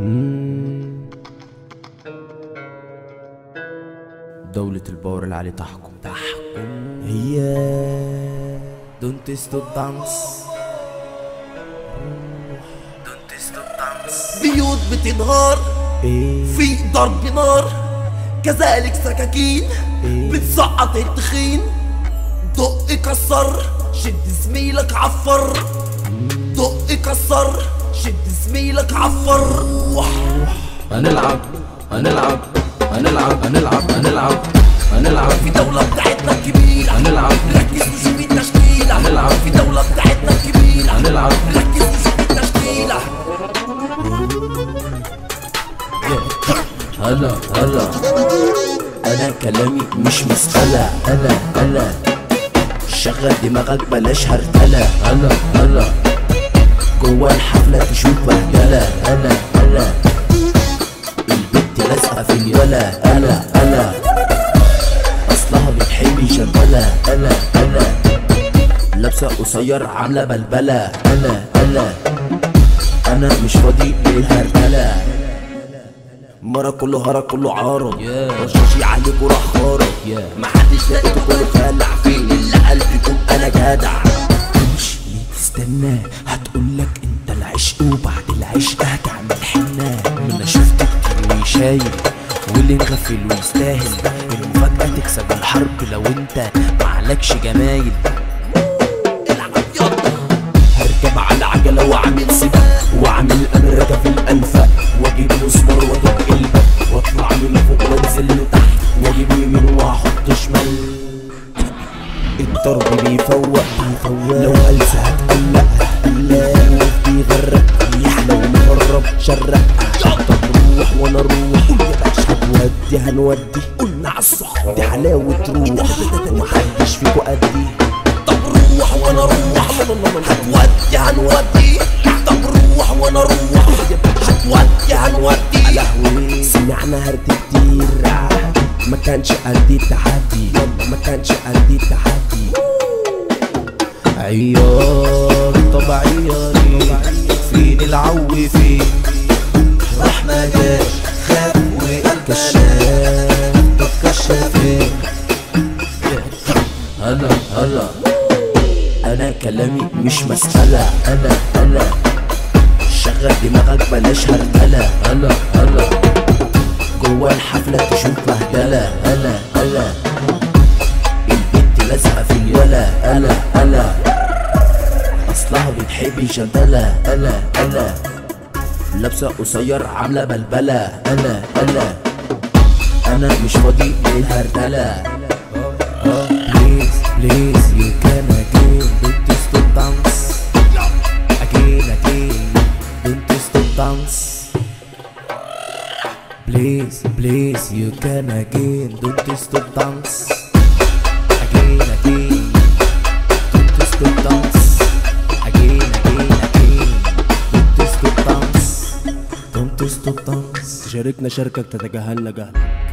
مم. دولة الباور العالي تحكم تحكم هي دونت ستوب دانس دونت ستوب دانس بيوت بتنهار ايه في ضرب نار كذلك سكاكين بتسقط التخين دق كسر شد زميلك عفر دق كسر شد زميلك عفر هنلعب هنلعب هنلعب هنلعب هنلعب هنلعب في دولة بتاعتنا الكبيرة هنلعب ركز وشوف التشكيلة هنلعب. في دولة بتاعتنا الكبيرة هنلعب. ركز وشوف التشكيلة هلا هلا انا كلامي مش مسألة هلا هلا شغل دماغك بلاش هرتلة هلا هلا جوا الحفلة تشوف بهدلة هلا هلا البت لازقة في الولا هلا هلا اصلها بتحب يشغلها هلا هلا لابسة قصير عاملة بلبلة هلا هلا انا مش فاضي للهرتلة مرة كله هرى كله عارض Yeah. رشاشي عليك وراح خارج Yeah. محدش لقيته كله خالع فين اللي قلبكم انا جدع مش ليه تستنى هتقولك انت العشق وبعد العشق هتعمل حنة انا شفت كتير ويشايل واللي انغفل ويستاهل المفاجأة تكسب الحرب لو انت معلكش جمايل العب يلا هركب على عجلة واعمل سباق واعمل امريكا في الانفاق واجيب مسمار وادق الباب واطلع من فوق وانزل لتحت واجيب يمين واحط شمال الضرب بيفوق لو قلت هتقلق هتقلق بيغرق ريح لو مقرب شرق طب روح وانا اروح يا باشا هتودي هنودي قلنا عالصح دي حلاوة روح ومحدش فيكو قدي طب روح وانا اروح هتودي هنودي طب روح وانا اروح هتودي هنودي سمعنا هرد كتير ما كانش قد التحدي ما كانش قد التحدي عيار طب عياري فين العو فين راح ما جاش خاف وقال كشاف طب كشافين هلا هلا انا كلامي مش مسألة انا انا شغل دماغك بلاش هرتلة هلا هلا جوا الحفلة تشوف بهدلة هلا هلا البنت لازقة في الولا هلا هلا اصلها بتحب الجندلة هلا هلا لابسة قصير عاملة بلبلة هلا هلا انا مش فاضي للهرتلة Please, please, you can again Don't stop dance Again, again Don't stop dance Please, please, you can again Don't stop dance Again, again Don't stop dance Again, again, again Don't stop dance Don't stop dance شاركنا شاركك تتجاهلنا جهلك